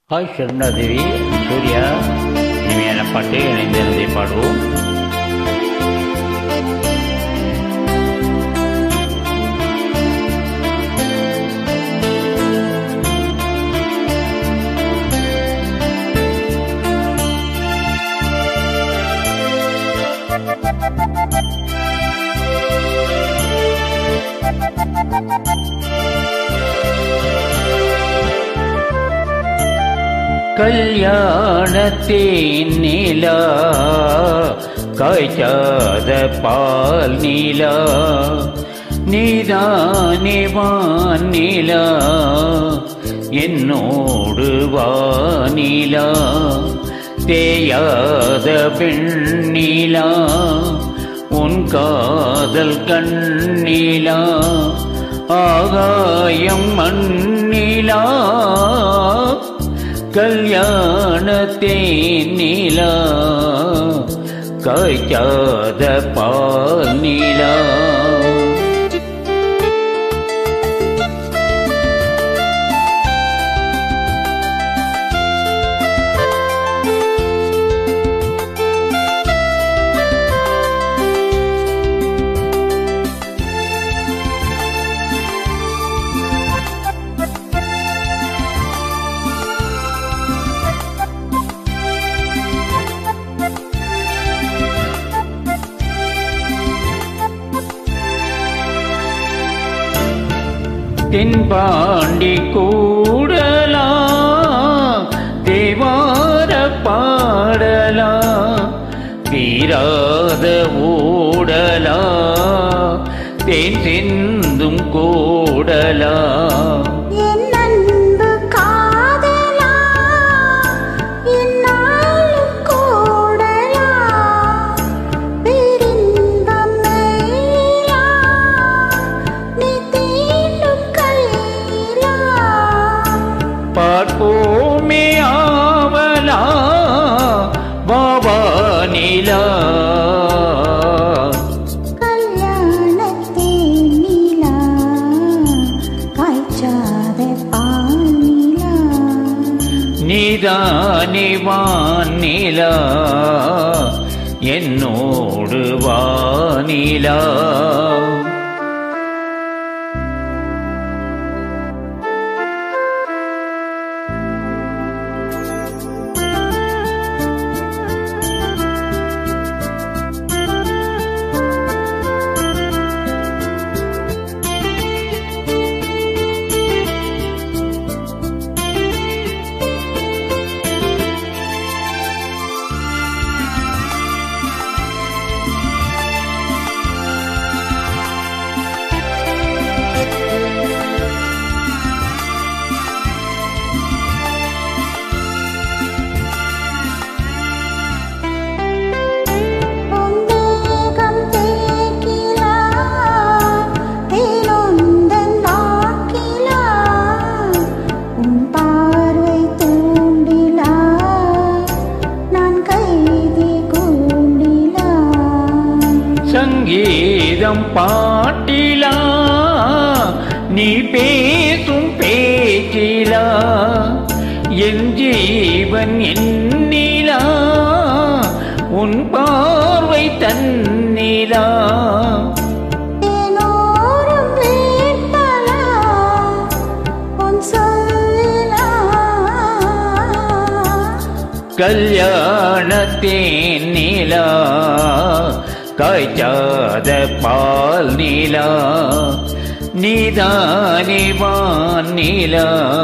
hi சருணாதேவி Surya இனிமையான பாட்டு இணைந்திருந்ததை பாடுவோம் கல்யாணத்தேன் நிலா காய்ச்சாத பால் நிலா நீதானே வானிலா என்னோடு வானிலா தேயாத பெண்ணிலா உன் காதல் கண்ணிலா ஆகாயம் மண்ணிலா கல்யாணத்தேன் நிலா காய்ச்சாத பால் நிலா தென்பாண்டி கூடலா தேவார பாடலா தீராத ஓடலா தேன் சிந்தும் கோடலா என் அன்பு காதலா என்னாலும் கூடலா பேரின்பம் மெய்யிலா நீ தீண்டும் கையிலா பார்ப்போமே ஆவலா பாபா நிலா கல்யாணத்தேன் நிலா காய்ச்சாத பால் நிலா நீதானே வானிலா என்னோடு வானிலா பொந்தேகம் தேக்கிலா தேனொந்தன் நாக்கிலா உன் பார்வை தூண்டிலா நான் கைதி கூண்டிலா சங்கீதம் பாட்டிலா நீ பேசும் பேச்சிலா என் ஜீவன் எண்ணிலா உன் பார்வை தன்னிலா தேனோரும் வேட்பலா உன் சொல்லிலா கல்யாணத்தேன் நிலா காய்ச்சாத பால் நிலா நீதானே வானிலா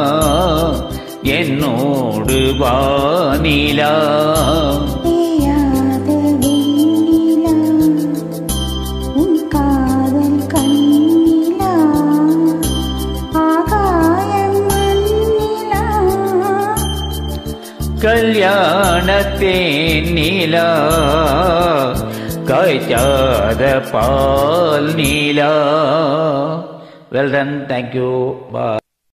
என்னோடு வானிலா தேயாத வெண்ணிலா உன் காதல் கண்ணிலா ஆகாயம் மண்ணிலா கல்யாணத்தேன் நிலா காய்ச்சாத பால் நீலா வெல் டன் தேங்க்யூ பா